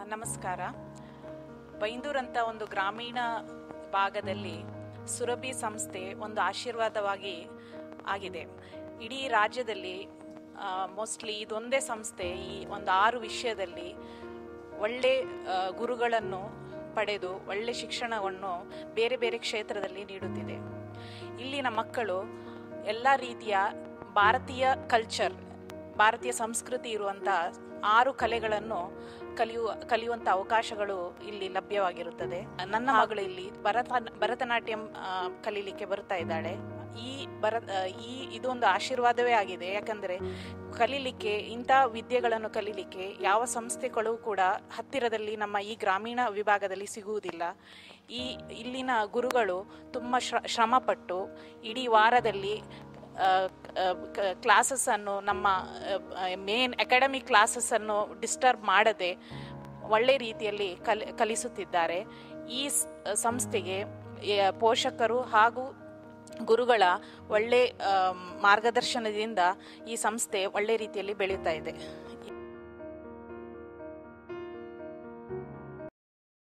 ನಮಸ್ಕಾರ ಬೈಂದೂರ್ ಅಂತ ಒಂದು ಗ್ರಾಮೀಣ ಭಾಗದಲ್ಲಿ ಸುರಭಿ ಸಂಸ್ಥೆ ಒಂದು ಆಶೀರ್ವಾದವಾಗಿ ಆಗಿದೆ ಇಡೀ ರಾಜ್ಯದಲ್ಲಿ ಮೋಸ್ಟ್ಲಿ ಇದೊಂದೇ ಸಂಸ್ಥೆ ಈ ಒಂದು ಆರು ವಿಷಯದಲ್ಲಿ ಒಳ್ಳೆ ಆ, ಗುರುಗಳನ್ನು ಪಡೆದು ಒಳ್ಳೆ ಶಿಕ್ಷಣವನ್ನು ಬೇರೆ ಬೇರೆ ಕ್ಷೇತ್ರದಲ್ಲಿ ನೀಡುತ್ತಿದೆ ಇಲ್ಲಿನ ಮಕ್ಕಳು ಎಲ್ಲ ರೀತಿಯ ಭಾರತೀಯ ಕಲ್ಚರ್ ಭಾರತೀಯ ಸಂಸ್ಕೃತಿ ಇರುವಂಥ ಆರು ಕಲೆಗಳನ್ನು ಕಲಿಯುವ ಕಲಿಯುವಂಥ ಅವಕಾಶಗಳು ಇಲ್ಲಿ ಲಭ್ಯವಾಗಿರುತ್ತದೆ ನನ್ನ ಮಗಳು ಇಲ್ಲಿ ಭರತ ಭರತನಾಟ್ಯಂ ಆ, ಕಲೀಲಿಕ್ಕೆ ಬರ್ತಾ ಇದ್ದಾಳೆ ಈ ಭರ ಆ, ಈ ಇದೊಂದು ಆಶೀರ್ವಾದವೇ ಆಗಿದೆ ಯಾಕಂದರೆ ಕಲೀಲಿಕ್ಕೆ ಇಂಥ ವಿದ್ಯೆಗಳನ್ನು ಕಲೀಲಿಕ್ಕೆ ಯಾವ ಸಂಸ್ಥೆಗಳು ಕೂಡ ಹತ್ತಿರದಲ್ಲಿ ನಮ್ಮ ಈ ಗ್ರಾಮೀಣ ವಿಭಾಗದಲ್ಲಿ ಸಿಗುವುದಿಲ್ಲ ಈ ಇಲ್ಲಿನ ಗುರುಗಳು ತುಂಬ ಶ್ರ ಶ್ರಮಪಟ್ಟು ಇಡೀ ವಾರದಲ್ಲಿ ಕ್ಲಾಸಸ್ಸನ್ನು ನಮ್ಮ ಮೇನ್ ಅಕಾಡೆಮಿಕ್ ಕ್ಲಾಸಸ್ಸನ್ನು ಡಿಸ್ಟರ್ಬ್ ಮಾಡದೆ ಒಳ್ಳೆ ರೀತಿಯಲ್ಲಿ ಕಲಿ ಕಲಿಸುತ್ತಿದ್ದಾರೆ ಈ ಸ್- ಸಂಸ್ಥೆಗೆ ಎ, ಪೋಷಕರು ಹಾಗೂ ಗುರುಗಳ ಒಳ್ಳೆ ಆ, ಮಾರ್ಗದರ್ಶನದಿಂದ ಈ ಸಂಸ್ಥೆ ಒಳ್ಳೆ ರೀತಿಯಲ್ಲಿ ಬೆಳೀತಾ ಇದೆ